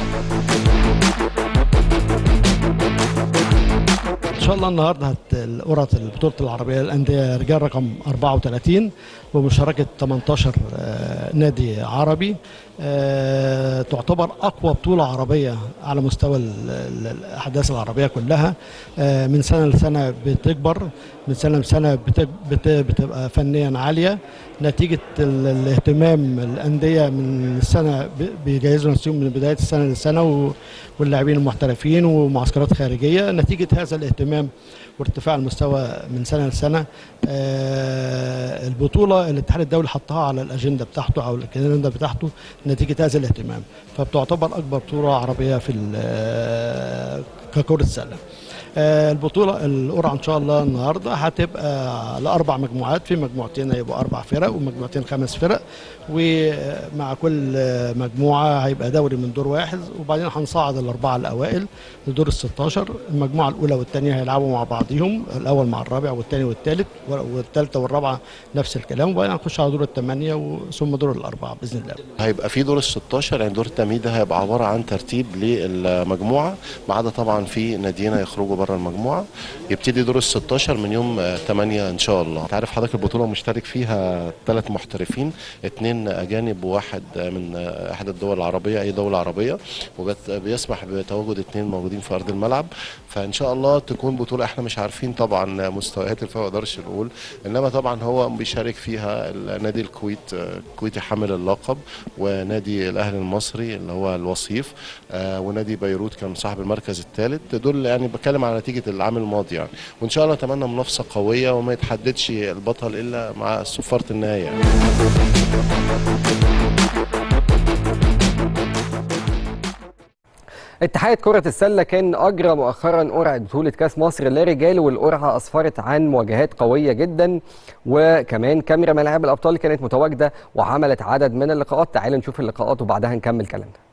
ان شاء الله النهارده هت القرعه البطوله العربيه للانديه رجال رقم 34 بمشاركه 18 آه، نادي عربي آه، تعتبر اقوى بطوله عربيه على مستوى ال- ال- الاحداث العربيه كلها آه، من سنه لسنه بتكبر من سنه لسنه بت- بت- بتبقى فنيا عاليه نتيجه ال- الاهتمام الانديه من السنه ب- بيجهزوا نفسهم من بدايه السنه للسنه و- واللاعبين المحترفين ومعسكرات خارجيه نتيجه هذا الاهتمام وارتفاع المستوى من سنه لسنه آه، البطوله الاتحاد الدولي حطها على الاجنده بتاعته او الكالندر بتاعته نتيجه هذا الاهتمام فبتعتبر اكبر بطوله عربيه في ال- ككره سله آه، البطوله القرعه ان شاء الله النهارده هتبقى لاربع مجموعات في مجموعتين هيبقوا اربع فرق ومجموعتين خمس فرق ومع كل مجموعه هيبقى دوري من دور واحد وبعدين هنصعد الاربعه الاوائل لدور ال 16 المجموعه الاولى والثانيه هيلعبوا مع بعضهم الاول مع الرابع والثاني والثالث والثالثه والرابعه نفس الكلام وبعدين هنخش على دور الثمانيه ثم دور الاربعه باذن الله هيبقى في دور ال 16 يعني دور التمهيد ده هيبقى عباره عن ترتيب للمجموعه ما عدا طبعا في ناديين هيخرجوا بره المجموعه يبتدي دور ال 16 من يوم آه، 8 ان شاء الله انت عارف حضرتك البطوله مشترك فيها ثلاث محترفين اثنين اجانب وواحد آه، من آه، احد الدول العربيه اي دوله عربيه وبيسمح بتواجد اثنين موجودين في ارض الملعب فان شاء الله تكون بطوله احنا مش عارفين طبعا مستويات الفرق ما اقدرش نقول انما طبعا هو بيشارك فيها نادي الكويت آه، الكويتي حامل اللقب ونادي الاهلي المصري اللي هو الوصيف آه، ونادي بيروت كان صاحب المركز الثالث دول يعني بتكلم على نتيجه العام الماضي يعني وان شاء الله اتمنى منافسه قويه وما يتحددش البطل الا مع صفاره النهايه يعني. اتحاد كرة السلة كان أجرى مؤخرا قرعة بطولة كأس مصر للرجال والقرعة أسفرت عن مواجهات قوية جدا وكمان كاميرا ملاعب الأبطال كانت متواجدة وعملت عدد من اللقاءات تعالوا نشوف اللقاءات وبعدها نكمل كلامنا